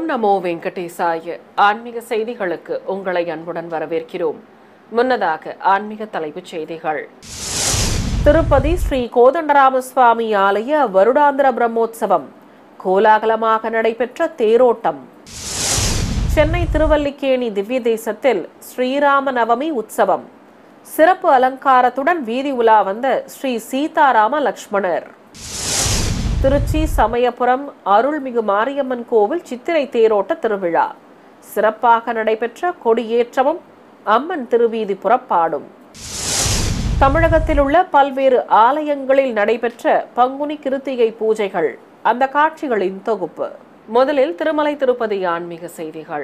நமோ வெங்கடேசாய ஆன்மீக செய்திகளுக்கு உங்களை அன்புடன் வரவேற்கிறோம் முன்னதாக ஆன்மீக தலைப்புச் செய்திகள் திருப்பதி ஸ்ரீ கோதண்டராம சுவாமி ஆலய வருடாந்திர பிரம்மோற்சவம் கோலாகலமாக நடைபெற்ற தேரோட்டம் சென்னை திருவல்லிக்கேணி திவ்ய தேசத்தில் ஸ்ரீராம நவமி உற்சவம் சிறப்பு அலங்காரத்துடன் வீதி உலா வந்த ஸ்ரீ சீதாராம லக்ஷ்மணர் திருச்சி சமயபுரம் அருள்மிகு மாரியம்மன் கோவில் சித்திரை தேரோட்ட திருவிழா சிறப்பாக நடைபெற்ற கொடியேற்றமும் அம்மன் திருவீதி புறப்பாடும் தமிழகத்தில் உள்ள பல்வேறு ஆலயங்களில் நடைபெற்ற பங்குனி கிருத்திகை பூஜைகள் அந்த காட்சிகளின் தொகுப்பு முதலில் திருமலை திருப்பதி ஆன்மீக செய்திகள்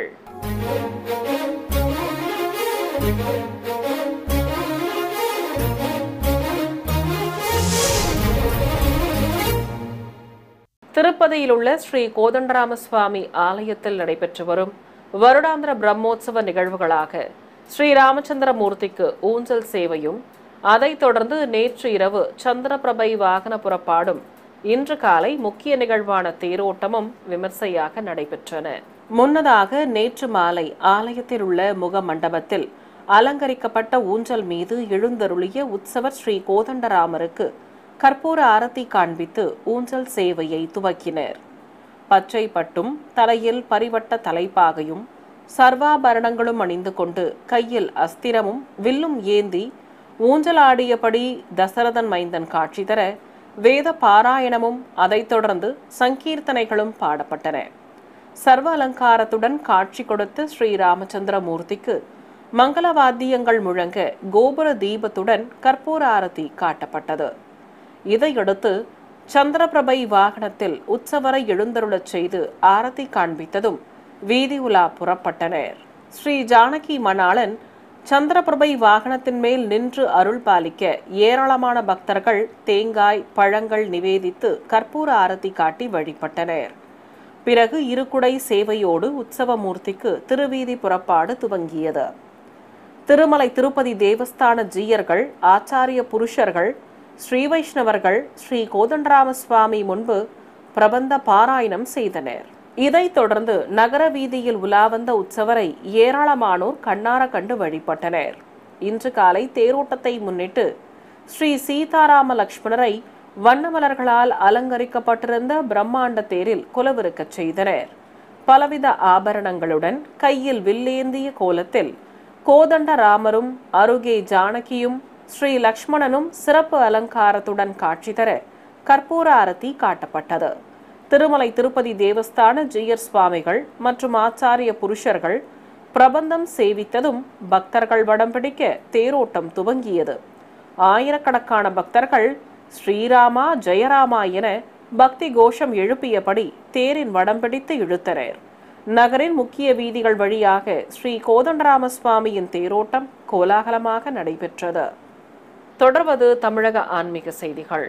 திருப்பதியில் உள்ள ஸ்ரீ கோதண்டராம சுவாமி ஆலயத்தில் நடைபெற்று வரும் வருடாந்திர பிரம்மோற்சவ நிகழ்வுகளாக ஸ்ரீ ராமச்சந்திர மூர்த்திக்கு ஊஞ்சல் சேவையும் அதைத் தொடர்ந்து நேற்று இரவு சந்திரபிரபை வாகன புறப்பாடும் இன்று காலை முக்கிய நிகழ்வான தேரோட்டமும் விமர்சையாக நடைபெற்றன முன்னதாக நேற்று மாலை ஆலயத்தில் உள்ள முக மண்டபத்தில் அலங்கரிக்கப்பட்ட ஊஞ்சல் மீது எழுந்தருளிய உற்சவர் ஸ்ரீ கோதண்டராமருக்கு கற்பூர ஆரத்தி காண்பித்து ஊஞ்சல் சேவையை துவக்கினர் பச்சை பட்டும் தலையில் பரிவட்ட தலைப்பாகையும் சர்வாபரணங்களும் அணிந்து கொண்டு கையில் அஸ்திரமும் வில்லும் ஏந்தி ஊஞ்சலாடியபடி தசரதன் மைந்தன் காட்சி தர வேத பாராயணமும் அதைத் தொடர்ந்து சங்கீர்த்தனைகளும் பாடப்பட்டன சர்வ அலங்காரத்துடன் காட்சி கொடுத்த ஸ்ரீ ராமச்சந்திர மூர்த்திக்கு மங்கள வாத்தியங்கள் முழங்க கோபுர தீபத்துடன் கற்பூர ஆரத்தி காட்டப்பட்டது இதையடுத்து சந்திரபிரபை வாகனத்தில் உற்சவரை எழுந்தருளச் செய்து ஆரத்தி காண்பித்ததும் வீதி உலா புறப்பட்டனர் ஸ்ரீ ஜானகி மணாளன் சந்திரபிரபை வாகனத்தின் மேல் நின்று அருள் பாலிக்க ஏராளமான பக்தர்கள் தேங்காய் பழங்கள் நிவேதித்து கற்பூர ஆரத்தி காட்டி வழிபட்டனர் பிறகு இருகுடை சேவையோடு உற்சவமூர்த்திக்கு திருவீதி புறப்பாடு துவங்கியது திருமலை திருப்பதி தேவஸ்தான ஜீயர்கள் ஆச்சாரிய புருஷர்கள் ஸ்ரீ வைஷ்ணவர்கள் ஸ்ரீ கோதண்டராம சுவாமி முன்பு பிரபந்த பாராயணம் செய்தனர் இதைத் தொடர்ந்து நகர வீதியில் உலா வந்த உற்சவரை ஏராளமானோர் கண்ணார கண்டு வழிபட்டனர் இன்று காலை தேரோட்டத்தை முன்னிட்டு ஸ்ரீ சீதாராம லக்ஷ்மணரை வண்ணமலர்களால் அலங்கரிக்கப்பட்டிருந்த பிரம்மாண்ட தேரில் குலவிருக்கச் செய்தனர் பலவித ஆபரணங்களுடன் கையில் வில்லேந்திய கோலத்தில் கோதண்ட ராமரும் அருகே ஜானகியும் ஸ்ரீ லக்ஷ்மணனும் சிறப்பு அலங்காரத்துடன் காட்சி தர கற்பூர அரத்தி காட்டப்பட்டது திருமலை திருப்பதி தேவஸ்தான ஜீயர் சுவாமிகள் மற்றும் ஆச்சாரிய புருஷர்கள் பிரபந்தம் சேவித்ததும் பக்தர்கள் வடம் பிடிக்க தேரோட்டம் துவங்கியது ஆயிரக்கணக்கான பக்தர்கள் ஸ்ரீராமா ஜெயராமா என பக்தி கோஷம் எழுப்பியபடி தேரின் வடம் பிடித்து இழுத்தனர் நகரின் முக்கிய வீதிகள் வழியாக ஸ்ரீ கோதண்டராம சுவாமியின் தேரோட்டம் கோலாகலமாக நடைபெற்றது தொடர்வது தமிழக ஆன்மீக செய்திகள்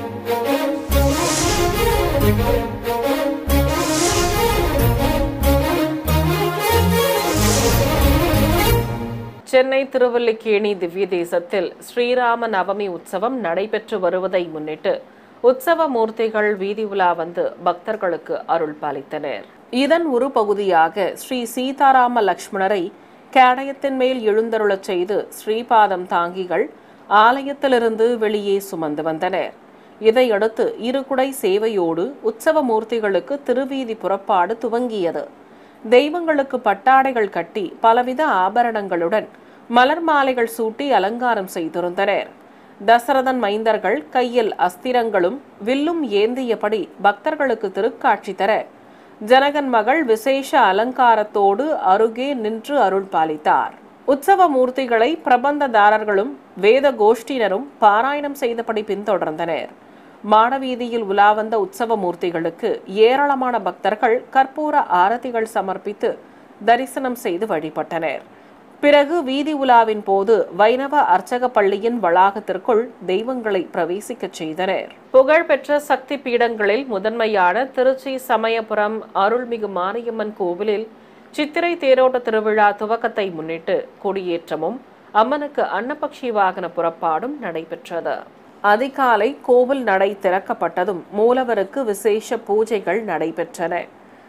சென்னை திருவல்லிக்கேணி திவ்ய தேசத்தில் ஸ்ரீராம நவமி உற்சவம் நடைபெற்று வருவதை முன்னிட்டு உற்சவ மூர்த்திகள் வீதி உலா வந்து பக்தர்களுக்கு அருள் பாலித்தனர் இதன் ஒரு பகுதியாக ஸ்ரீ சீதாராம லக்ஷ்மணரை கேடயத்தின் மேல் எழுந்தருளச் செய்து ஸ்ரீபாதம் தாங்கிகள் ஆலயத்திலிருந்து வெளியே சுமந்து வந்தனர் இதையடுத்து இருகுடை சேவையோடு உற்சவ மூர்த்திகளுக்கு திருவீதி புறப்பாடு துவங்கியது தெய்வங்களுக்கு பட்டாடைகள் கட்டி பலவித ஆபரணங்களுடன் மலர் மாலைகள் சூட்டி அலங்காரம் செய்திருந்தனர் தசரதன் மைந்தர்கள் கையில் அஸ்திரங்களும் வில்லும் ஏந்தியபடி பக்தர்களுக்கு திருக்காட்சி தர ஜனகன் மகள் விசேஷ அலங்காரத்தோடு அருகே நின்று அருள் பாலித்தார் உற்சவ மூர்த்திகளை பிரபந்ததாரர்களும் வேத கோஷ்டினரும் பாராயணம் செய்தபடி பின்தொடர்ந்தனர் மாடவீதியில் உலா வந்த உற்சவ மூர்த்திகளுக்கு ஏராளமான பக்தர்கள் கற்பூர ஆரத்திகள் சமர்ப்பித்து தரிசனம் செய்து வழிபட்டனர் பிறகு வீதி உலாவின் போது வைணவ அர்ச்சக பள்ளியின் வளாகத்திற்குள் தெய்வங்களை பிரவேசிக்கச் செய்தனர் புகழ்பெற்ற சக்தி பீடங்களில் முதன்மையான திருச்சி சமயபுரம் அருள்மிகு மாரியம்மன் கோவிலில் சித்திரை தேரோட்ட திருவிழா துவக்கத்தை முன்னிட்டு கொடியேற்றமும் அம்மனுக்கு அன்னபக்ஷி வாகன புறப்பாடும் நடைபெற்றது அதிகாலை கோவில் நடை திறக்கப்பட்டதும் மூலவருக்கு விசேஷ பூஜைகள் நடைபெற்றன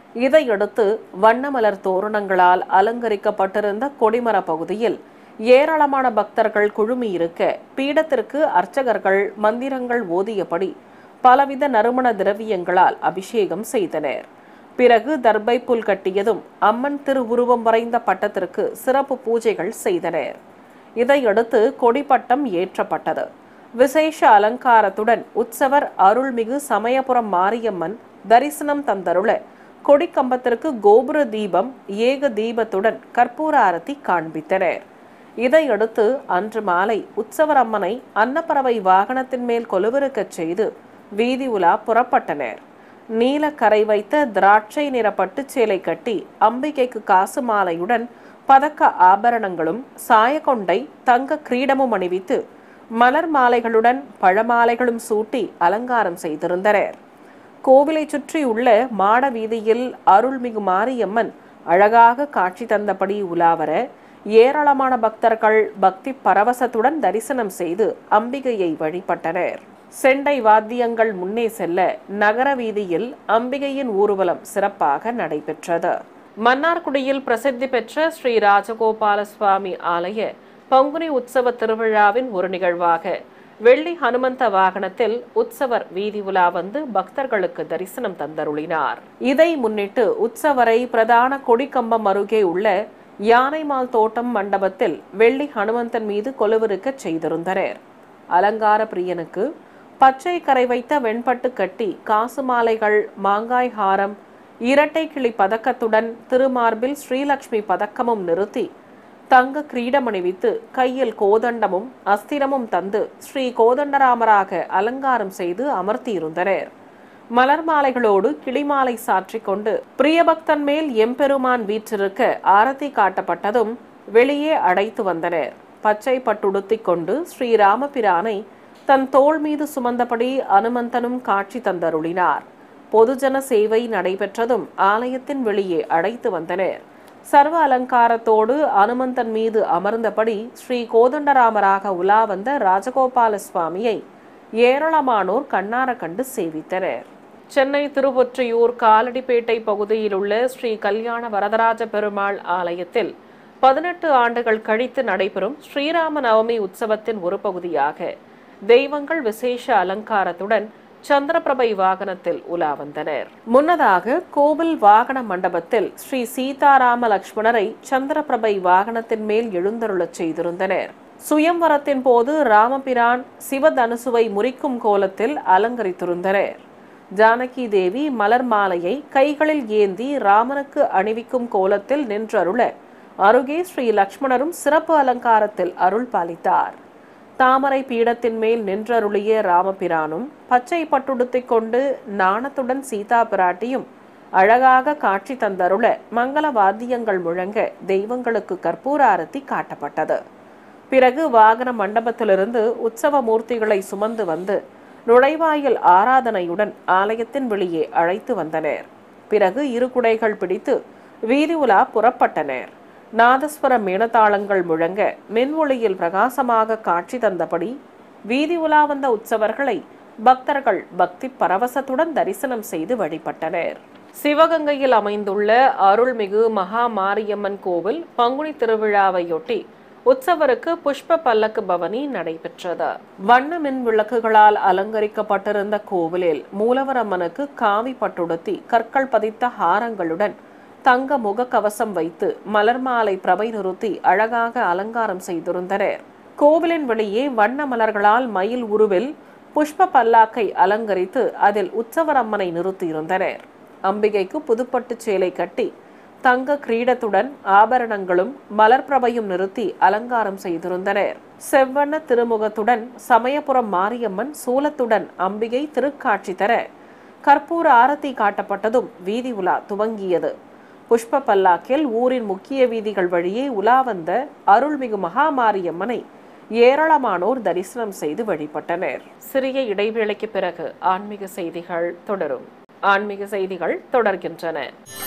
இதையடுத்து வண்ணமலர் தோரணங்களால் அலங்கரிக்கப்பட்டிருந்த கொடிமர பகுதியில் ஏராளமான பக்தர்கள் குழுமியிருக்க பீடத்திற்கு அர்ச்சகர்கள் மந்திரங்கள் ஓதியபடி பலவித நறுமண திரவியங்களால் அபிஷேகம் செய்தனர் பிறகு தர்பை புல் கட்டியதும் அம்மன் திருவுருவம் வரைந்த பட்டத்திற்கு சிறப்பு பூஜைகள் செய்தனர் இதையடுத்து கொடிப்பட்டம் ஏற்றப்பட்டது விசேஷ அலங்காரத்துடன் உற்சவர் அருள்மிகு சமயபுரம் மாரியம்மன் தரிசனம் தந்தருள கொடிக்கம்பத்திற்கு கோபுர தீபம் ஏக தீபத்துடன் கற்பூர ஆரத்தி காண்பித்தனர் இதையடுத்து அன்று மாலை உற்சவர் அம்மனை அன்னப்பறவை வாகனத்தின் மேல் கொலுவிருக்கச் செய்து வீதி உலா புறப்பட்டனர் நீல கரை வைத்த திராட்சை நிற பட்டுச் சேலை கட்டி அம்பிகைக்கு காசு மாலையுடன் பதக்க ஆபரணங்களும் சாயக்கொண்டை தங்க கிரீடமும் அணிவித்து மலர் மாலைகளுடன் பழமாலைகளும் சூட்டி அலங்காரம் செய்திருந்தனர் கோவிலை சுற்றியுள்ள மாட வீதியில் அருள்மிகு மாரியம்மன் அழகாக காட்சி தந்தபடி உலாவர ஏராளமான பக்தர்கள் பக்தி பரவசத்துடன் தரிசனம் செய்து அம்பிகையை வழிபட்டனர் செண்டை வாத்தியங்கள் முன்னே செல்ல நகர வீதியில் அம்பிகையின் ஊர்வலம் சிறப்பாக நடைபெற்றது மன்னார்குடியில் பிரசித்தி பெற்ற ஸ்ரீ ராஜகோபால சுவாமி ஆலய பங்குனி உற்சவ திருவிழாவின் ஒரு நிகழ்வாக வெள்ளி ஹனுமந்த வாகனத்தில் உற்சவர் வீதி உலா வந்து பக்தர்களுக்கு தரிசனம் தந்தருளினார் இதை முன்னிட்டு உற்சவரை பிரதான கொடிக்கம்பம் அருகே உள்ள யானைமால் தோட்டம் மண்டபத்தில் வெள்ளி ஹனுமந்தன் மீது கொலுவிருக்கச் செய்திருந்தனர் அலங்கார பிரியனுக்கு பச்சை கரை வைத்த வெண்பட்டு கட்டி காசு மாலைகள் மாங்காய் ஹாரம் இரட்டை கிளி பதக்கத்துடன் திருமார்பில் ஸ்ரீலக்ஷ்மி பதக்கமும் நிறுத்தி தங்க கிரீடம் அணிவித்து கையில் கோதண்டமும் அஸ்திரமும் தந்து ஸ்ரீ கோதண்டராமராக அலங்காரம் செய்து அமர்த்தியிருந்தனர் மலர் மாலைகளோடு கிளிமாலை சாற்றிக் கொண்டு பிரியபக்தன் மேல் எம்பெருமான் வீற்றிருக்க ஆரத்தி காட்டப்பட்டதும் வெளியே அடைத்து வந்தனர் பச்சை பட்டுடுத்திக் கொண்டு ஸ்ரீராமபிரானை தன் தோள் மீது சுமந்தபடி அனுமந்தனும் காட்சி தந்தருளினார் பொதுஜன சேவை நடைபெற்றதும் ஆலயத்தின் வெளியே அடைத்து வந்தனர் சர்வ அலங்காரத்தோடு அனுமந்தன் மீது அமர்ந்தபடி ஸ்ரீ கோதண்டராமராக உலா வந்த ராஜகோபால சுவாமியை ஏராளமானோர் கண்ணார கண்டு சேவித்தனர் சென்னை திருவொற்றியூர் காலடிப்பேட்டை பகுதியில் உள்ள ஸ்ரீ கல்யாண வரதராஜ பெருமாள் ஆலயத்தில் பதினெட்டு ஆண்டுகள் கழித்து நடைபெறும் ஸ்ரீராம நவமி உற்சவத்தின் ஒரு பகுதியாக தெய்வங்கள் விசேஷ அலங்காரத்துடன் சந்திரபிரபை வாகனத்தில் உலா வந்தனர் முன்னதாக கோவில் வாகன மண்டபத்தில் ஸ்ரீ சீதாராம லக்ஷ்மணரை சந்திரபிரபை வாகனத்தின் மேல் எழுந்தருளச் செய்திருந்தனர் சுயம்வரத்தின் போது ராமபிரான் சிவதனுசுவை முறிக்கும் கோலத்தில் அலங்கரித்திருந்தனர் ஜானகி தேவி மலர் மாலையை கைகளில் ஏந்தி ராமனுக்கு அணிவிக்கும் கோலத்தில் நின்றருள அருகே ஸ்ரீ லக்ஷ்மணரும் சிறப்பு அலங்காரத்தில் அருள் பாலித்தார் தாமரை பீடத்தின் மேல் நின்றருளிய ராமபிரானும் பச்சை பட்டுடுத்திக் கொண்டு நாணத்துடன் சீதா பிராட்டியும் அழகாக காட்சி தந்தருள மங்கள வாத்தியங்கள் முழங்க தெய்வங்களுக்கு கற்பூர ஆரத்தி காட்டப்பட்டது பிறகு வாகன மண்டபத்திலிருந்து உற்சவ மூர்த்திகளை சுமந்து வந்து நுழைவாயில் ஆராதனையுடன் ஆலயத்தின் வெளியே அழைத்து வந்தனர் பிறகு இரு குடைகள் பிடித்து வீதி உலா புறப்பட்டனர் நாதஸ்வர மேனதாளங்கள் முழங்க மின் ஒளியில் பிரகாசமாக காட்சி தந்தபடி வீதி உலா வந்த உற்சவர்களை பக்தர்கள் பக்தி பரவசத்துடன் தரிசனம் செய்து வழிபட்டனர் சிவகங்கையில் அமைந்துள்ள அருள்மிகு மகா மாரியம்மன் கோவில் பங்குனி திருவிழாவையொட்டி உற்சவருக்கு புஷ்ப பல்லக்கு பவனி நடைபெற்றது வண்ண மின் விளக்குகளால் அலங்கரிக்கப்பட்டிருந்த கோவிலில் மூலவரம்மனுக்கு காவி பட்டுடுத்தி கற்கள் பதித்த ஹாரங்களுடன் தங்க முகக்கவசம் வைத்து மலர் மாலை பிரபை நிறுத்தி அழகாக அலங்காரம் செய்திருந்தனர் கோவிலின் வெளியே வண்ண மலர்களால் மயில் உருவில் புஷ்ப பல்லாக்கை அலங்கரித்து அதில் உற்சவரம்மனை நிறுத்தியிருந்தனர் அம்பிகைக்கு புதுப்பட்டு சேலை கட்டி தங்க கிரீடத்துடன் ஆபரணங்களும் மலர் பிரபையும் நிறுத்தி அலங்காரம் செய்திருந்தனர் செவ்வண்ண திருமுகத்துடன் சமயபுரம் மாரியம்மன் சூலத்துடன் அம்பிகை திருக்காட்சி தர கற்பூர ஆரத்தி காட்டப்பட்டதும் வீதி உலா துவங்கியது புஷ்ப பல்லாக்கில் ஊரின் முக்கிய வீதிகள் வழியே உலா வந்த அருள்மிகு மகாமாரியம்மனை ஏராளமானோர் தரிசனம் செய்து வழிபட்டனர் சிறிய இடைவேளைக்கு பிறகு ஆன்மீக செய்திகள் தொடரும் ஆன்மீக செய்திகள் தொடர்கின்றன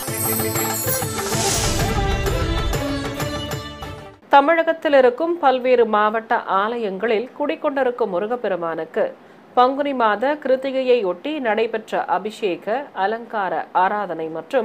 தமிழகத்தில் இருக்கும் பல்வேறு மாவட்ட ஆலயங்களில் குடிக்கொண்டிருக்கும் முருகப்பெருமானுக்கு பங்குனி மாத கிருத்திகையை ஒட்டி நடைபெற்ற அபிஷேக அலங்கார ஆராதனை மற்றும்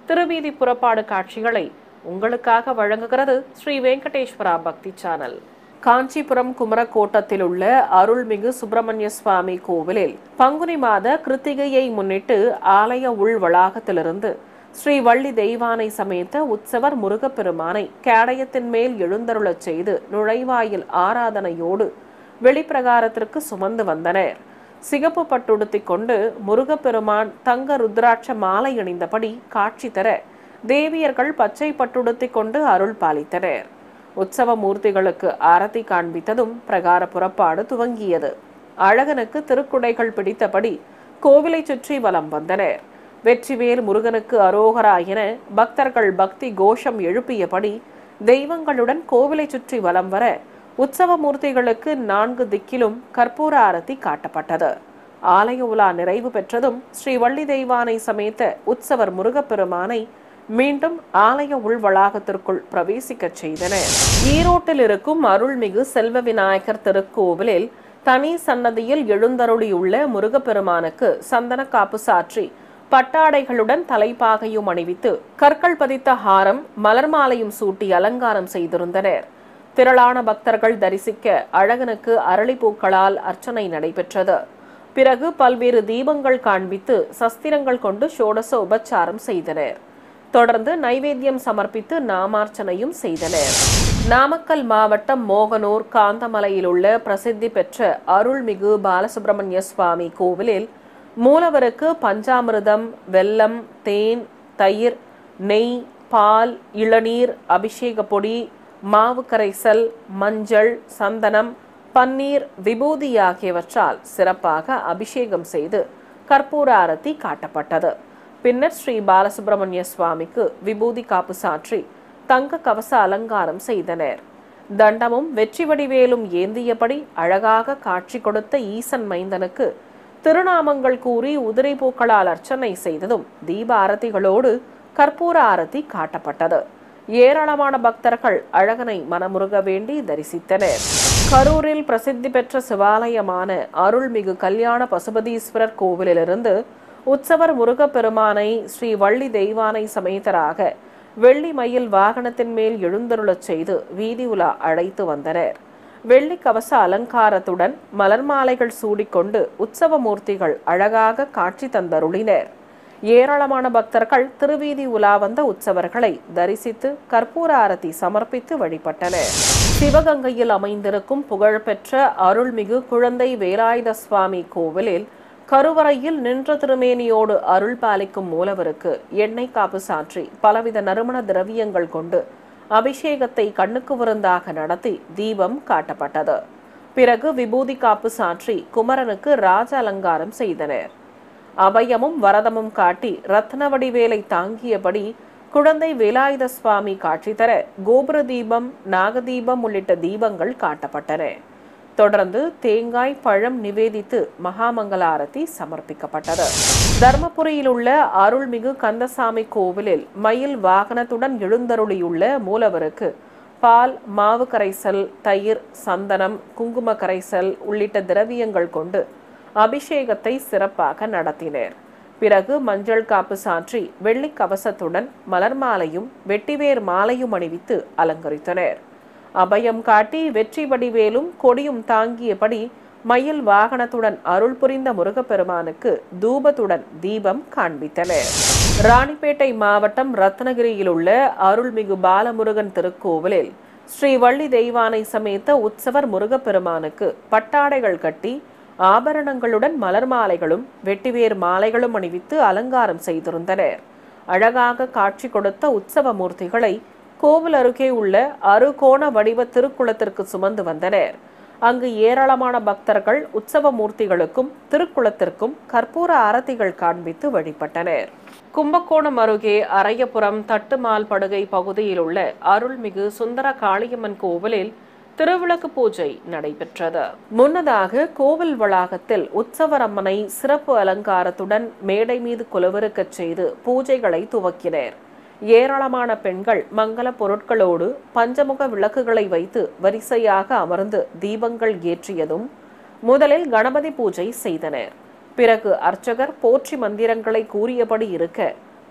திருவீதி புறப்பாடு காட்சிகளை உங்களுக்காக வழங்குகிறது ஸ்ரீ வெங்கடேஸ்வரா பக்தி சேனல் காஞ்சிபுரம் குமரக்கோட்டத்தில் உள்ள அருள்மிகு சுப்பிரமணிய சுவாமி கோவிலில் பங்குனி மாத கிருத்திகையை முன்னிட்டு ஆலய உள் வளாகத்திலிருந்து ஸ்ரீ வள்ளி தெய்வானை சமேத உற்சவர் முருகப்பெருமானை கேடயத்தின் மேல் எழுந்தருளச் செய்து நுழைவாயில் ஆராதனையோடு வெளிப்பிரகாரத்திற்கு சுமந்து வந்தனர் சிகப்பு பட்டுடுத்திக் கொண்டு முருகப்பெருமான் தங்க ருத்ராட்ச மாலை அணிந்தபடி காட்சி தர தேவியர்கள் பச்சை பட்டுடுத்திக் கொண்டு அருள் பாலித்தனர் உற்சவ மூர்த்திகளுக்கு ஆரத்தி காண்பித்ததும் பிரகார புறப்பாடு துவங்கியது அழகனுக்கு திருக்குடைகள் பிடித்தபடி கோவிலை சுற்றி வலம் வந்தனர் வெற்றிவேல் முருகனுக்கு அரோகரா என பக்தர்கள் பக்தி கோஷம் எழுப்பியபடி தெய்வங்களுடன் கோவிலை சுற்றி வலம் வர உற்சவ மூர்த்திகளுக்கு நான்கு திக்கிலும் கற்பூர ஆரத்தி காட்டப்பட்டது ஆலய உலா நிறைவு பெற்றதும் ஸ்ரீ வள்ளி தெய்வானை சமேத்த உற்சவர் முருகப்பெருமானை மீண்டும் ஆலய உள் வளாகத்திற்குள் பிரவேசிக்கச் செய்தனர் ஈரோட்டில் இருக்கும் அருள்மிகு செல்வ விநாயகர் திருக்கோவிலில் தனி சன்னதியில் எழுந்தருளியுள்ள முருகப்பெருமானுக்கு சந்தன காப்பு சாற்றி பட்டாடைகளுடன் தலைப்பாகையும் அணிவித்து கற்கள் பதித்த ஹாரம் மலர் மாலையும் சூட்டி அலங்காரம் செய்திருந்தனர் திரளான பக்தர்கள் தரிசிக்க அழகனுக்கு அரளிப்பூக்களால் அர்ச்சனை நடைபெற்றது பிறகு பல்வேறு தீபங்கள் காண்பித்து சஸ்திரங்கள் கொண்டு ஷோடச உபச்சாரம் செய்தனர் தொடர்ந்து நைவேத்தியம் சமர்ப்பித்து நாமார்ச்சனையும் செய்தனர் நாமக்கல் மாவட்டம் மோகனூர் காந்தமலையில் உள்ள பிரசித்தி பெற்ற அருள்மிகு பாலசுப்பிரமணிய சுவாமி கோவிலில் மூலவருக்கு பஞ்சாமிர்தம் வெல்லம் தேன் தயிர் நெய் பால் இளநீர் அபிஷேக பொடி மாவு கரைசல் மஞ்சள் சந்தனம் பன்னீர் விபூதி ஆகியவற்றால் சிறப்பாக அபிஷேகம் செய்து கற்பூர ஆரத்தி காட்டப்பட்டது பின்னர் ஸ்ரீ பாலசுப்பிரமணிய சுவாமிக்கு விபூதி காப்பு சாற்றி தங்க கவச அலங்காரம் செய்தனர் தண்டமும் வெற்றி வடிவேலும் ஏந்தியபடி அழகாக காட்சி கொடுத்த ஈசன் மைந்தனுக்கு திருநாமங்கள் கூறி உதிரை பூக்களால் அர்ச்சனை செய்ததும் தீப ஆரத்திகளோடு கற்பூர ஆரத்தி காட்டப்பட்டது ஏராளமான பக்தர்கள் அழகனை மனமுருக வேண்டி தரிசித்தனர் கரூரில் பிரசித்தி பெற்ற சிவாலயமான அருள்மிகு கல்யாண பசுபதீஸ்வரர் கோவிலிலிருந்து உற்சவர் முருகப்பெருமானை ஸ்ரீ வள்ளி தெய்வானை சமேதராக வெள்ளி மயில் வாகனத்தின் மேல் எழுந்தருளச் செய்து வீதி உலா அழைத்து வந்தனர் வெள்ளி கவச அலங்காரத்துடன் மலர் மாலைகள் சூடிக்கொண்டு உற்சவ மூர்த்திகள் அழகாக காட்சி தந்தருளினர் ஏராளமான பக்தர்கள் திருவீதி உலா வந்த உற்சவர்களை தரிசித்து கற்பூர ஆரத்தி சமர்ப்பித்து வழிபட்டனர் சிவகங்கையில் அமைந்திருக்கும் புகழ்பெற்ற அருள்மிகு குழந்தை வேலாயுத சுவாமி கோவிலில் கருவறையில் நின்ற திருமேனியோடு அருள் பாலிக்கும் மூலவருக்கு எண்ணெய் காப்பு சாற்றி பலவித நறுமண திரவியங்கள் கொண்டு அபிஷேகத்தை கண்ணுக்கு விருந்தாக நடத்தி தீபம் காட்டப்பட்டது பிறகு விபூதி காப்பு சாற்றி குமரனுக்கு ராஜ அலங்காரம் செய்தனர் அபயமும் வரதமும் காட்டி ரத்ன வடிவேலை தாங்கியபடி குழந்தை வேலாயுத சுவாமி காட்சி தர கோபுர தீபம் நாகதீபம் உள்ளிட்ட தீபங்கள் காட்டப்பட்டன தொடர்ந்து தேங்காய் பழம் நிவேதித்து மகாமங்கல ஆரத்தி சமர்ப்பிக்கப்பட்டது தர்மபுரியில் உள்ள அருள்மிகு கந்தசாமி கோவிலில் மயில் வாகனத்துடன் எழுந்தருளியுள்ள மூலவருக்கு பால் மாவு கரைசல் தயிர் சந்தனம் குங்கும கரைசல் உள்ளிட்ட திரவியங்கள் கொண்டு அபிஷேகத்தை சிறப்பாக நடத்தினர் பிறகு மஞ்சள் காப்பு சாற்றி வெள்ளி கவசத்துடன் மலர் மாலையும் வெட்டிவேர் மாலையும் அணிவித்து அலங்கரித்தனர் அபயம் காட்டி வெற்றி வடிவேலும் கொடியும் தாங்கியபடி மயில் வாகனத்துடன் அருள் புரிந்த முருகப்பெருமானுக்கு தூபத்துடன் தீபம் காண்பித்தனர் ராணிப்பேட்டை மாவட்டம் ரத்னகிரியில் உள்ள அருள்மிகு பாலமுருகன் திருக்கோவிலில் ஸ்ரீ வள்ளி தெய்வானை சமேத்த உற்சவர் முருகப்பெருமானுக்கு பட்டாடைகள் கட்டி ஆபரணங்களுடன் மலர் மாலைகளும் வெட்டிவேர் மாலைகளும் அணிவித்து அலங்காரம் செய்திருந்தனர் அழகாக காட்சி கொடுத்த உற்சவ மூர்த்திகளை கோவில் அருகே உள்ள அறுகோண வடிவ திருக்குளத்திற்கு சுமந்து வந்தனர் அங்கு ஏராளமான பக்தர்கள் உற்சவ மூர்த்திகளுக்கும் திருக்குளத்திற்கும் கற்பூர ஆரத்திகள் காண்பித்து வழிபட்டனர் கும்பகோணம் அருகே அரையபுரம் தட்டுமால் படுகை பகுதியில் உள்ள அருள்மிகு சுந்தர காளியம்மன் கோவிலில் திருவிளக்கு பூஜை நடைபெற்றது முன்னதாக கோவில் வளாகத்தில் உற்சவரம்மனை சிறப்பு அலங்காரத்துடன் மேடை மீது குலவிருக்கச் செய்து பூஜைகளை துவக்கினர் ஏராளமான பெண்கள் மங்கள பொருட்களோடு பஞ்சமுக விளக்குகளை வைத்து வரிசையாக அமர்ந்து தீபங்கள் ஏற்றியதும் முதலில் கணபதி பூஜை செய்தனர் பிறகு அர்ச்சகர் போற்றி மந்திரங்களை கூறியபடி இருக்க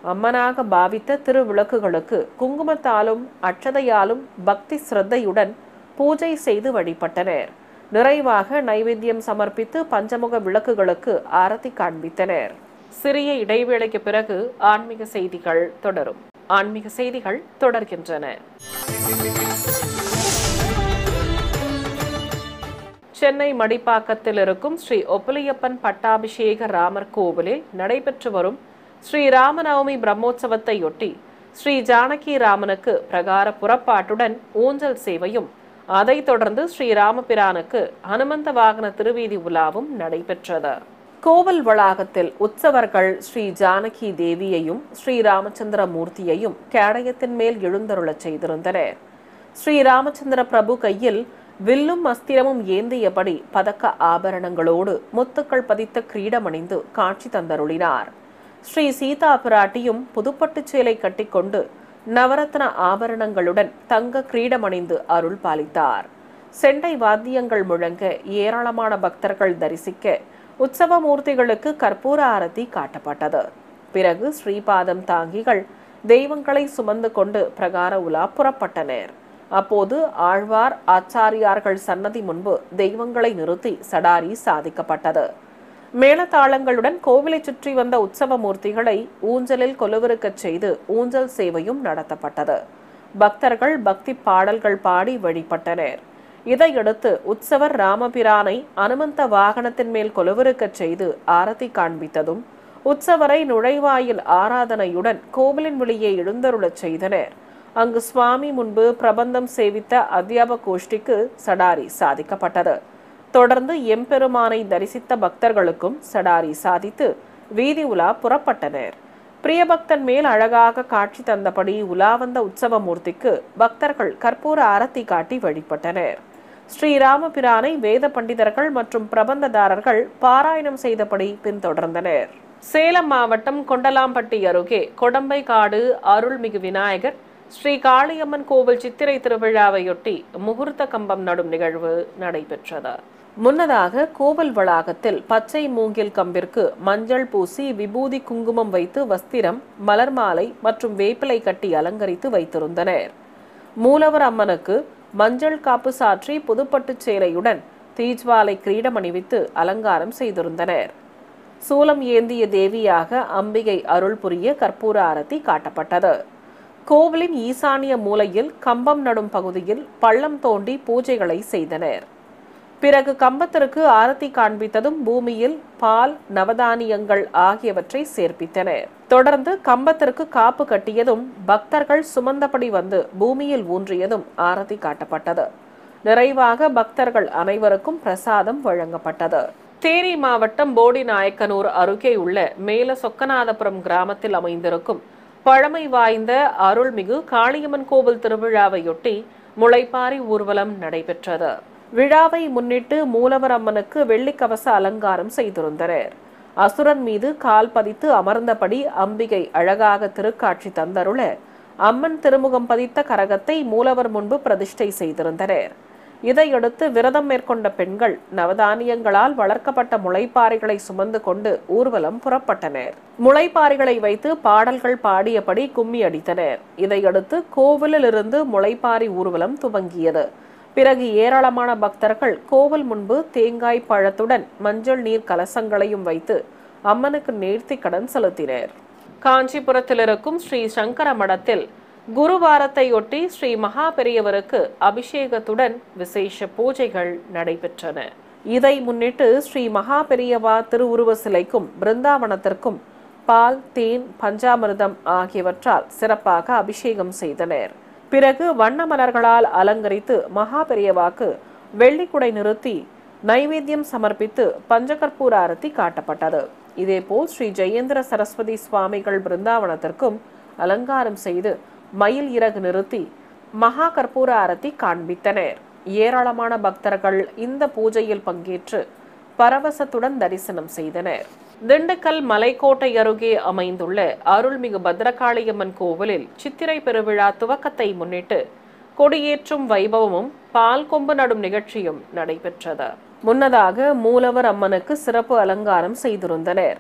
அம்மனாக பாவித்த திருவிளக்குகளுக்கு குங்குமத்தாலும் அட்சதையாலும் பக்தி சிரத்தையுடன் பூஜை செய்து வழிபட்டனர் நிறைவாக நைவேத்தியம் சமர்ப்பித்து பஞ்சமுக விளக்குகளுக்கு ஆரத்தி காண்பித்தனர் சிறிய இடைவேளைக்கு பிறகு ஆன்மீக செய்திகள் தொடரும் ஆன்மீக செய்திகள் தொடர்கின்றன சென்னை மடிப்பாக்கத்தில் இருக்கும் ஸ்ரீ ஒப்பலியப்பன் பட்டாபிஷேக ராமர் கோவிலில் நடைபெற்று வரும் ஸ்ரீ ராமநவமி பிரம்மோற்சவத்தையொட்டி ஸ்ரீ ஜானகி ராமனுக்கு பிரகார புறப்பாட்டுடன் ஊஞ்சல் சேவையும் அதைத் தொடர்ந்து ஸ்ரீ ராமபிரானுக்கு ஹனுமந்த வாகன திருவீதி உலாவும் நடைபெற்றது கோவில் வளாகத்தில் உற்சவர்கள் ஸ்ரீ ஜானகி தேவியையும் ஸ்ரீ ராமச்சந்திர மூர்த்தியையும் கேடயத்தின் மேல் எழுந்தருளச் செய்திருந்தனர் ஸ்ரீ ராமச்சந்திர பிரபு கையில் வில்லும் அஸ்திரமும் ஏந்தியபடி பதக்க ஆபரணங்களோடு முத்துக்கள் பதித்த கிரீடமணிந்து காட்சி தந்தருளினார் ஸ்ரீ சீதா பிராட்டியும் புதுப்பட்டுச் சேலை கட்டிக்கொண்டு நவரத்ன ஆபரணங்களுடன் தங்க கிரீடமணிந்து அருள் பாலித்தார் செண்டை வாத்தியங்கள் முழங்க ஏராளமான பக்தர்கள் தரிசிக்க உற்சவ மூர்த்திகளுக்கு கற்பூர ஆரத்தி காட்டப்பட்டது பிறகு ஸ்ரீபாதம் தாங்கிகள் தெய்வங்களை சுமந்து கொண்டு பிரகார உலா புறப்பட்டனர் அப்போது ஆழ்வார் ஆச்சாரியார்கள் சன்னதி முன்பு தெய்வங்களை நிறுத்தி சடாரி சாதிக்கப்பட்டது மேளதாளங்களுடன் கோவிலை சுற்றி வந்த உற்சவ மூர்த்திகளை ஊஞ்சலில் கொலுவிருக்கச் செய்து ஊஞ்சல் சேவையும் நடத்தப்பட்டது பக்தர்கள் பக்தி பாடல்கள் பாடி வழிபட்டனர் இதையடுத்து உற்சவர் ராமபிரானை அனுமந்த வாகனத்தின் மேல் கொலுவிருக்கச் செய்து ஆரத்தி காண்பித்ததும் உற்சவரை நுழைவாயில் ஆராதனையுடன் கோவிலின் வெளியே எழுந்தருளச் செய்தனர் அங்கு சுவாமி முன்பு பிரபந்தம் சேவித்த அத்தியாப கோஷ்டிக்கு சடாரி சாதிக்கப்பட்டது தொடர்ந்து எம்பெருமானை தரிசித்த பக்தர்களுக்கும் சடாரி சாதித்து வீதி உலா புறப்பட்டனர் பிரியபக்தன் மேல் அழகாக காட்சி தந்தபடி உலா வந்த உற்சவ மூர்த்திக்கு பக்தர்கள் கற்பூர ஆரத்தி காட்டி வழிபட்டனர் ஸ்ரீராமபிரானை வேத பண்டிதர்கள் மற்றும் பிரபந்ததாரர்கள் பாராயணம் செய்தபடி பின்தொடர்ந்தனர் சேலம் மாவட்டம் கொண்டலாம்பட்டி அருகே கொடம்பை காடு அருள்மிகு விநாயகர் ஸ்ரீ காளியம்மன் கோவில் சித்திரை திருவிழாவையொட்டி முகூர்த்த கம்பம் நடும் நிகழ்வு நடைபெற்றது முன்னதாக கோவில் வளாகத்தில் பச்சை மூங்கில் கம்பிற்கு மஞ்சள் பூசி விபூதி குங்குமம் வைத்து வஸ்திரம் மலர் மாலை மற்றும் வேப்பிலை கட்டி அலங்கரித்து வைத்திருந்தனர் மூலவர் அம்மனுக்கு மஞ்சள் காப்பு சாற்றி புதுப்பட்டுச் சேலையுடன் தீஜ்வாலை கிரீடம் அணிவித்து அலங்காரம் செய்திருந்தனர் சூலம் ஏந்திய தேவியாக அம்பிகை அருள் புரிய கற்பூர ஆரத்தி காட்டப்பட்டது கோவிலின் ஈசானிய மூலையில் கம்பம் நடும் பகுதியில் பள்ளம் தோண்டி பூஜைகளை செய்தனர் பிறகு கம்பத்திற்கு ஆரத்தி காண்பித்ததும் பூமியில் பால் நவதானியங்கள் ஆகியவற்றை சேர்ப்பித்தனர் தொடர்ந்து கம்பத்திற்கு காப்பு கட்டியதும் பக்தர்கள் சுமந்தபடி வந்து பூமியில் ஊன்றியதும் ஆரத்தி காட்டப்பட்டது நிறைவாக பக்தர்கள் அனைவருக்கும் பிரசாதம் வழங்கப்பட்டது தேனி மாவட்டம் போடி நாயக்கனூர் அருகே உள்ள மேல சொக்கநாதபுரம் கிராமத்தில் அமைந்திருக்கும் பழமை வாய்ந்த அருள்மிகு காளியம்மன் கோவில் திருவிழாவையொட்டி முளைப்பாரி ஊர்வலம் நடைபெற்றது விழாவை முன்னிட்டு மூலவர் அம்மனுக்கு வெள்ளிக்கவச அலங்காரம் செய்திருந்தனர் அசுரன் மீது கால் பதித்து அமர்ந்தபடி அம்பிகை அழகாக திருக்காட்சி தந்தருள அம்மன் திருமுகம் பதித்த கரகத்தை மூலவர் முன்பு பிரதிஷ்டை செய்திருந்தனர் இதையடுத்து விரதம் மேற்கொண்ட பெண்கள் நவதானியங்களால் வளர்க்கப்பட்ட முளைப்பாறைகளை சுமந்து கொண்டு ஊர்வலம் புறப்பட்டனர் முளைப்பாறைகளை வைத்து பாடல்கள் பாடியபடி கும்மி அடித்தனர் இதையடுத்து கோவிலிலிருந்து முளைப்பாரி ஊர்வலம் துவங்கியது பிறகு ஏராளமான பக்தர்கள் கோவில் முன்பு தேங்காய் பழத்துடன் மஞ்சள் நீர் கலசங்களையும் வைத்து அம்மனுக்கு நேர்த்தி கடன் செலுத்தினர் காஞ்சிபுரத்தில் இருக்கும் ஸ்ரீ சங்கர மடத்தில் குருவாரத்தையொட்டி ஸ்ரீ மகா பெரியவருக்கு அபிஷேகத்துடன் விசேஷ பூஜைகள் நடைபெற்றன இதை முன்னிட்டு ஸ்ரீ மகா பெரியவா திருவுருவ சிலைக்கும் பிருந்தாவனத்திற்கும் பால் தேன் பஞ்சாமிர்தம் ஆகியவற்றால் சிறப்பாக அபிஷேகம் செய்தனர் பிறகு வண்ண மலர்களால் அலங்கரித்து மகா பெரியவாக்கு வெள்ளிக்குடை நிறுத்தி நைவேத்தியம் சமர்ப்பித்து பஞ்சகற்பூர ஆரத்தி காட்டப்பட்டது இதேபோல் ஸ்ரீ ஜெயேந்திர சரஸ்வதி சுவாமிகள் பிருந்தாவனத்திற்கும் அலங்காரம் செய்து மயில் இறகு நிறுத்தி மகா கற்பூர ஆரத்தி காண்பித்தனர் ஏராளமான பக்தர்கள் இந்த பூஜையில் பங்கேற்று பரவசத்துடன் தரிசனம் செய்தனர் திண்டுக்கல் மலைக்கோட்டை அருகே அமைந்துள்ள அருள்மிகு பத்ரகாளியம்மன் கோவிலில் சித்திரை பெருவிழா துவக்கத்தை முன்னிட்டு கொடியேற்றும் வைபவமும் பால் கொம்பு நடும் நிகழ்ச்சியும் நடைபெற்றது முன்னதாக மூலவர் அம்மனுக்கு சிறப்பு அலங்காரம் செய்திருந்தனர்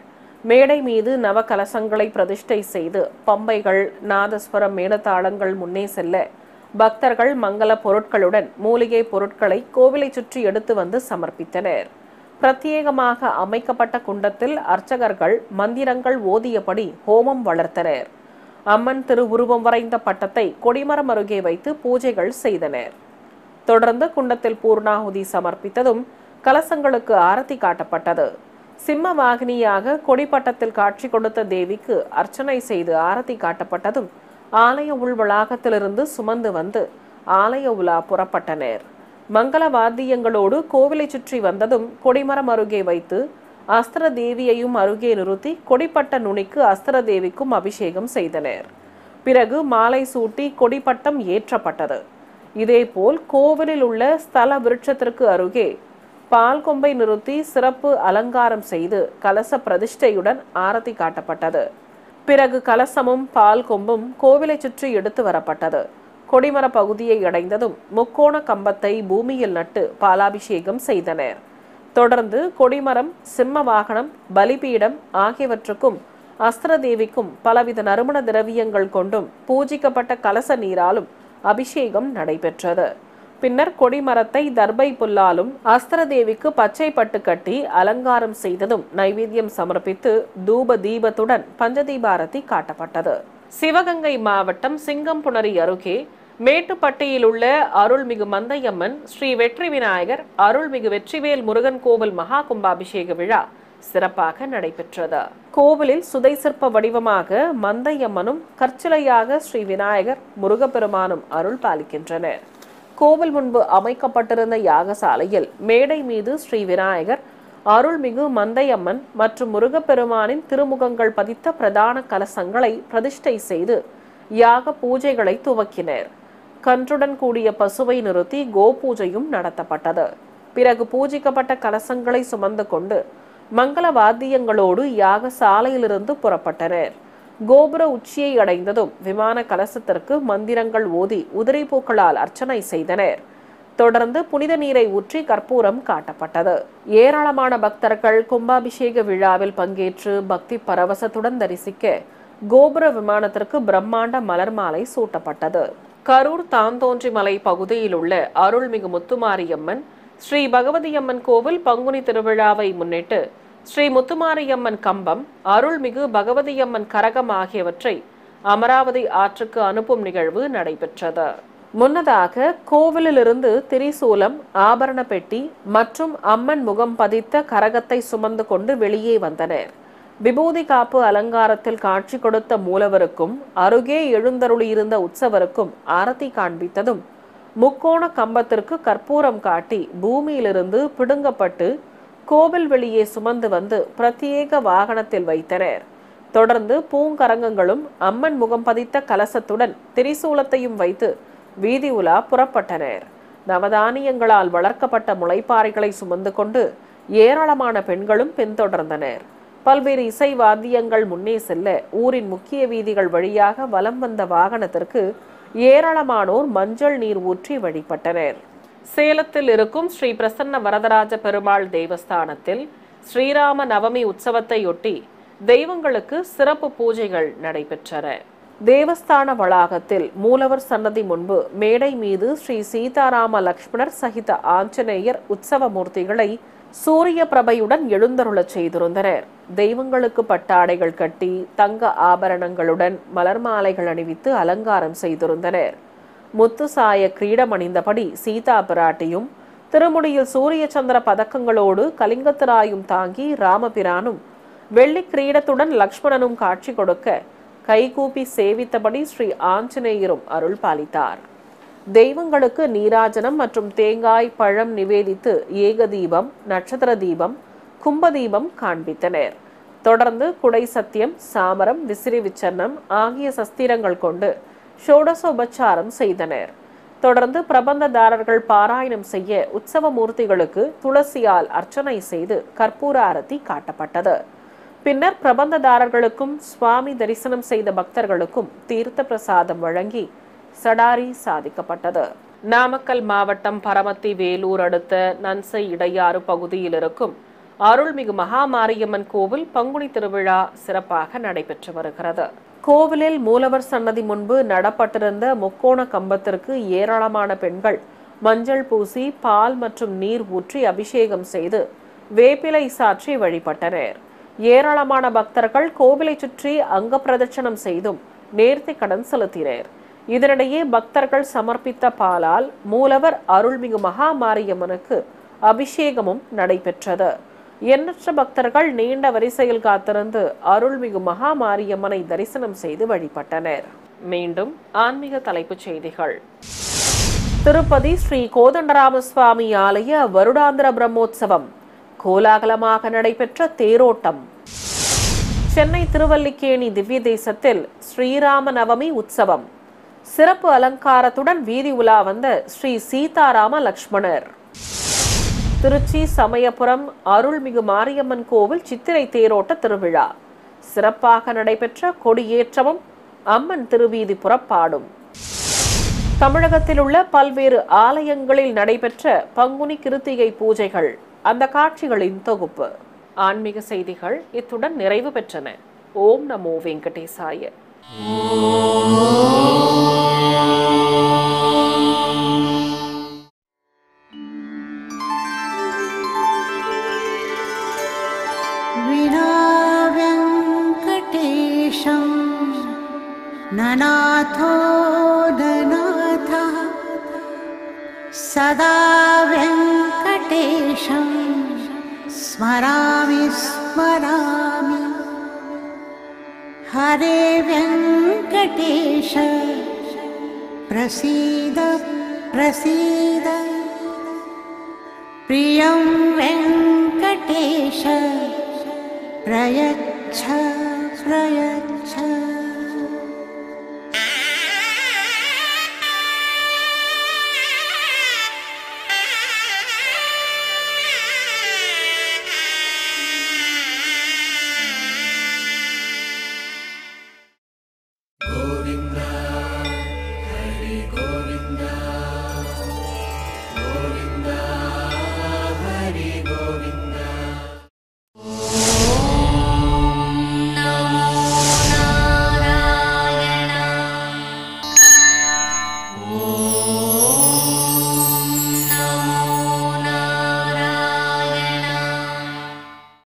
மேடை மீது நவ கலசங்களை பிரதிஷ்டை செய்து பம்பைகள் நாதஸ்வரம் மேளதாளங்கள் முன்னே செல்ல பக்தர்கள் மங்கள பொருட்களுடன் மூலிகை பொருட்களை கோவிலை சுற்றி எடுத்து வந்து சமர்ப்பித்தனர் பிரத்யேகமாக அமைக்கப்பட்ட குண்டத்தில் அர்ச்சகர்கள் மந்திரங்கள் ஓதியபடி ஹோமம் வளர்த்தனர் அம்மன் திருவுருவம் வரைந்த பட்டத்தை கொடிமரம் அருகே வைத்து பூஜைகள் செய்தனர் தொடர்ந்து குண்டத்தில் பூர்ணாகுதி சமர்ப்பித்ததும் கலசங்களுக்கு ஆரத்தி காட்டப்பட்டது சிம்ம வாகினியாக கொடிப்பட்டத்தில் காட்சி கொடுத்த தேவிக்கு அர்ச்சனை செய்து ஆரத்தி காட்டப்பட்டதும் ஆலய உள் வளாகத்திலிருந்து சுமந்து வந்து ஆலய உலா புறப்பட்டனர் மங்கள வாத்தியங்களோடு கோவிலை சுற்றி வந்ததும் கொடிமரம் அருகே வைத்து அஸ்திர தேவியையும் அருகே நிறுத்தி கொடிப்பட்ட நுனிக்கு அஸ்திர தேவிக்கும் அபிஷேகம் செய்தனர் பிறகு மாலை சூட்டி கொடிப்பட்டம் ஏற்றப்பட்டது இதேபோல் கோவிலில் உள்ள ஸ்தல விருட்சத்திற்கு அருகே பால் கொம்பை நிறுத்தி சிறப்பு அலங்காரம் செய்து கலச பிரதிஷ்டையுடன் ஆரத்தி காட்டப்பட்டது பிறகு கலசமும் பால் கொம்பும் கோவிலை சுற்றி எடுத்து வரப்பட்டது கொடிமர பகுதியை அடைந்ததும் முக்கோண கம்பத்தை பூமியில் நட்டு பாலாபிஷேகம் செய்தனர் தொடர்ந்து கொடிமரம் சிம்ம வாகனம் பலிபீடம் ஆகியவற்றுக்கும் அஸ்திரதேவிக்கும் பலவித நறுமண திரவியங்கள் கொண்டும் பூஜிக்கப்பட்ட கலச நீராலும் அபிஷேகம் நடைபெற்றது பின்னர் கொடிமரத்தை தர்பை புல்லாலும் அஸ்திரதேவிக்கு பச்சை பட்டு கட்டி அலங்காரம் செய்ததும் நைவேத்தியம் சமர்ப்பித்து தூப தீபத்துடன் பஞ்சதீபாரதி காட்டப்பட்டது சிவகங்கை மாவட்டம் சிங்கம்புணரி அருகே மேட்டுப்பட்டியில் உள்ள அருள்மிகு மந்தையம்மன் ஸ்ரீ வெற்றி விநாயகர் அருள்மிகு வெற்றிவேல் முருகன் கோவில் மகா கும்பாபிஷேக விழா சிறப்பாக நடைபெற்றது கோவிலில் சுதை சிற்ப வடிவமாக மந்தையம்மனும் கற்சிலையாக ஸ்ரீ விநாயகர் முருகப்பெருமானும் அருள் பாலிக்கின்றனர் கோவில் முன்பு அமைக்கப்பட்டிருந்த யாகசாலையில் மேடை மீது ஸ்ரீ விநாயகர் அருள்மிகு மந்தையம்மன் மற்றும் முருகப்பெருமானின் திருமுகங்கள் பதித்த பிரதான கலசங்களை பிரதிஷ்டை செய்து யாக பூஜைகளை துவக்கினர் கன்றுடன் கூடிய பசுவை நிறுத்தி கோபூஜையும் நடத்தப்பட்டது பிறகு பூஜிக்கப்பட்ட கலசங்களை சுமந்து கொண்டு மங்கள வாத்தியங்களோடு யாக சாலையிலிருந்து புறப்பட்டனர் கோபுர உச்சியை அடைந்ததும் விமான கலசத்திற்கு மந்திரங்கள் ஓதி உதிரி பூக்களால் அர்ச்சனை செய்தனர் தொடர்ந்து புனித நீரை ஊற்றி கற்பூரம் காட்டப்பட்டது ஏராளமான பக்தர்கள் கும்பாபிஷேக விழாவில் பங்கேற்று பக்தி பரவசத்துடன் தரிசிக்க கோபுர விமானத்திற்கு பிரம்மாண்ட மலர் மாலை சூட்டப்பட்டது கரூர் தாந்தோன்றி மலை பகுதியில் உள்ள அருள்மிகு முத்துமாரியம்மன் ஸ்ரீ பகவதியம்மன் கோவில் பங்குனி திருவிழாவை முன்னிட்டு ஸ்ரீ முத்துமாரியம்மன் கம்பம் அருள்மிகு பகவதியம்மன் கரகம் ஆகியவற்றை அமராவதி ஆற்றுக்கு அனுப்பும் நிகழ்வு நடைபெற்றது முன்னதாக கோவிலிலிருந்து திரிசூலம் ஆபரண பெட்டி மற்றும் அம்மன் முகம் பதித்த கரகத்தை சுமந்து கொண்டு வெளியே வந்தனர் விபூதி காப்பு அலங்காரத்தில் காட்சி கொடுத்த மூலவருக்கும் அருகே எழுந்தருளியிருந்த உற்சவருக்கும் ஆரத்தி காண்பித்ததும் முக்கோண கம்பத்திற்கு கற்பூரம் காட்டி பூமியிலிருந்து பிடுங்கப்பட்டு கோவில் வெளியே சுமந்து வந்து பிரத்யேக வாகனத்தில் வைத்தனர் தொடர்ந்து பூங்கரங்கங்களும் அம்மன் முகம் பதித்த கலசத்துடன் திரிசூலத்தையும் வைத்து வீதி உலா புறப்பட்டனர் நவதானியங்களால் வளர்க்கப்பட்ட முளைப்பாறைகளை சுமந்து கொண்டு ஏராளமான பெண்களும் பின்தொடர்ந்தனர் பல்வேறு இசை வாத்தியங்கள் முன்னே செல்ல ஊரின் முக்கிய வீதிகள் வழியாக வலம் வந்த வாகனத்திற்கு ஏராளமானோர் மஞ்சள் நீர் ஊற்றி வழிபட்டனர் சேலத்தில் இருக்கும் ஸ்ரீ பிரசன்ன வரதராஜ பெருமாள் தேவஸ்தானத்தில் ஸ்ரீராம நவமி உற்சவத்தையொட்டி தெய்வங்களுக்கு சிறப்பு பூஜைகள் நடைபெற்றன தேவஸ்தான வளாகத்தில் மூலவர் சன்னதி முன்பு மேடை மீது ஸ்ரீ சீதாராம லக்ஷ்மணர் சகித ஆஞ்சநேயர் உற்சவ மூர்த்திகளை சூரிய பிரபையுடன் எழுந்தருளச் செய்திருந்தனர் தெய்வங்களுக்கு பட்டாடைகள் கட்டி தங்க ஆபரணங்களுடன் மலர் மாலைகள் அணிவித்து அலங்காரம் செய்திருந்தனர் முத்து சாய கிரீடம் அணிந்தபடி சீதா பிராட்டியும் திருமுடியில் சூரிய சந்திர பதக்கங்களோடு கலிங்கத்திராயும் தாங்கி ராமபிரானும் வெள்ளி கிரீடத்துடன் லக்ஷ்மணனும் காட்சி கொடுக்க கைகூப்பி சேவித்தபடி ஸ்ரீ ஆஞ்சநேயரும் அருள் பாலித்தார் தெய்வங்களுக்கு நீராஜனம் மற்றும் தேங்காய் பழம் நிவேதித்து ஏக தீபம் நட்சத்திர தீபம் கும்ப தீபம் காண்பித்தனர் தொடர்ந்து குடை சத்தியம் சாமரம் விசிறி விச்சன்னம் ஆகிய சஸ்திரங்கள் கொண்டு ஷோடசோபச்சாரம் செய்தனர் தொடர்ந்து பிரபந்ததாரர்கள் பாராயணம் செய்ய உற்சவ மூர்த்திகளுக்கு துளசியால் அர்ச்சனை செய்து கற்பூர அரத்தி காட்டப்பட்டது பின்னர் பிரபந்ததாரர்களுக்கும் சுவாமி தரிசனம் செய்த பக்தர்களுக்கும் தீர்த்த பிரசாதம் வழங்கி சடாரி சாதிக்கப்பட்டது நாமக்கல் மாவட்டம் பரமத்தி வேலூர் அடுத்த நன்சை இடையாறு பகுதியில் இருக்கும் அருள்மிகு மகாமாரியம்மன் கோவில் பங்குனி திருவிழா சிறப்பாக நடைபெற்று வருகிறது கோவிலில் மூலவர் சன்னதி முன்பு நடப்பட்டிருந்த முக்கோண கம்பத்திற்கு ஏராளமான பெண்கள் மஞ்சள் பூசி பால் மற்றும் நீர் ஊற்றி அபிஷேகம் செய்து வேப்பிலை சாற்றி வழிபட்டனர் ஏராளமான பக்தர்கள் கோவிலை சுற்றி அங்க பிரதட்சணம் செய்தும் நேர்த்தி கடன் செலுத்தினர் இதனிடையே பக்தர்கள் சமர்ப்பித்த பாலால் மூலவர் அருள்மிகு மகாமாரியம்மனுக்கு அபிஷேகமும் நடைபெற்றது எண்ணற்ற பக்தர்கள் நீண்ட வரிசையில் காத்திருந்து அருள்மிகு மகாமாரியம்மனை தரிசனம் செய்து வழிபட்டனர் மீண்டும் ஆன்மீக தலைப்புச் செய்திகள் திருப்பதி ஸ்ரீ கோதண்டராம சுவாமி ஆலய வருடாந்திர பிரம்மோற்சவம் கோலாகலமாக நடைபெற்ற தேரோட்டம் சென்னை திருவல்லிக்கேணி திவ்ய தேசத்தில் ஸ்ரீராம நவமி உற்சவம் சிறப்பு அலங்காரத்துடன் வீதி உலா வந்த ஸ்ரீ சீதாராம லக்ஷ்மணர் திருச்சி சமயபுரம் அருள்மிகு மாரியம்மன் கோவில் சித்திரை தேரோட்ட திருவிழா சிறப்பாக நடைபெற்ற கொடியேற்றமும் அம்மன் திருவீதி புறப்பாடும் தமிழகத்தில் உள்ள பல்வேறு ஆலயங்களில் நடைபெற்ற பங்குனி கிருத்திகை பூஜைகள் அந்த காட்சிகளின் தொகுப்பு ஆன்மீக செய்திகள் இத்துடன் நிறைவு பெற்றன ஓம் நமோ வெங்கடேசாய विनाव्यङ्कटेशं ननाथो ननाथः सदा व्यङ्कटेशं स्मरामि स्मरामि हरे व्यङ्कटेश प्रसीद प्रसीद प्रियं वेङ्कटेश प्रयच्छ प्रयच्छ